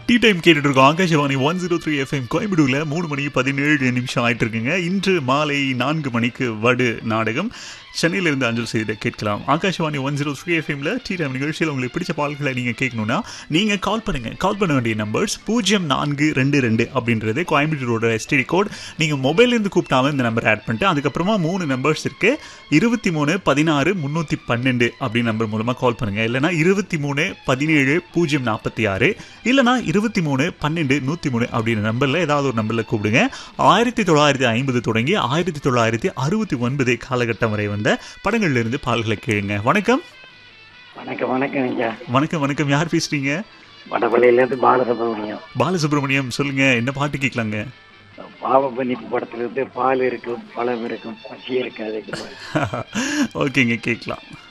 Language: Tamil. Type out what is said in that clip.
டீ டைம் கேட்டுட்டு இருக்கோம் Akashvani one zero three FM கோயம்புடூர்ல மூணு மணி பதினேழு நிமிஷம் ஆயிட்டு இருக்குங்க இன்று மாலை நான்கு மணிக்கு வடு நாடகம் சென்னையில இருந்து அஞ்சல் செய்தியை கேட்கலாம் ஆகாஷவாணி ஒன் ஜீரோ த்ரீ எஃப்எம்ல டீ டைம் நிகழ்ச்சியில் உங்களுக்கு பிடிச்ச பால்களை நீங்க கேட்கணும்னா நீங்க கால் பண்ணுங்க கால் பண்ண வேண்டிய நம்பர்ஸ் பூஜ்ஜியம் நான்கு ரெண்டு ரெண்டு அப்படின்றது கோயம்புத்தூரோட எஸ்டிடி கோட் நீங்க மொபைல்ல இருந்து கூப்பிட்டாலும் இந்த நம்பர் ஆட் பண்ணிட்டு அதுக்கப்புறமா மூணு நம்பர்ஸ் இருக்கு இருபத்தி மூணு பதினாறு முன்னூத்தி பன்னெண்டு அப்படின்னு நம்பர் மூலமா கால் பண்ணுங்க இல்லைனா இருபத்தி மூணு பதினேழு பூஜ்ஜியம் நாற்பத்தி ஆறு இல்லைனா இருபத்தி மூணு பன்னெண்டு நூற்றி மூணு அப்படின்ற நம்பரில் ஏதாவது ஒரு நம்பரில் கூப்பிடுங்க ஆயிரத்தி தொள்ளாயிரத்தி ஐம்பது தொடங்கி ஆயிரத்தி தொள்ளாயிரத்தி அறுபத்தி ஒன்பது காலகட்டம் வரை வந்த படங்கள்ல இருந்து பால்களை கேளுங்க வணக்கம் வணக்கம் வணக்கம் ஐயா வணக்கம் வணக்கம் யார் பேசுறீங்க வடபள்ளியிலேருந்து பாலசுப்ரமணியம் பாலசுப்ரமணியம் சொல்லுங்க என்ன பாட்டு கேட்கலாங்க பாவபன்னிப்பு படத்துல இருந்து பால் இருக்கும் பழம் இருக்கும் பசி இருக்காது ஓகேங்க கேட்கலாம்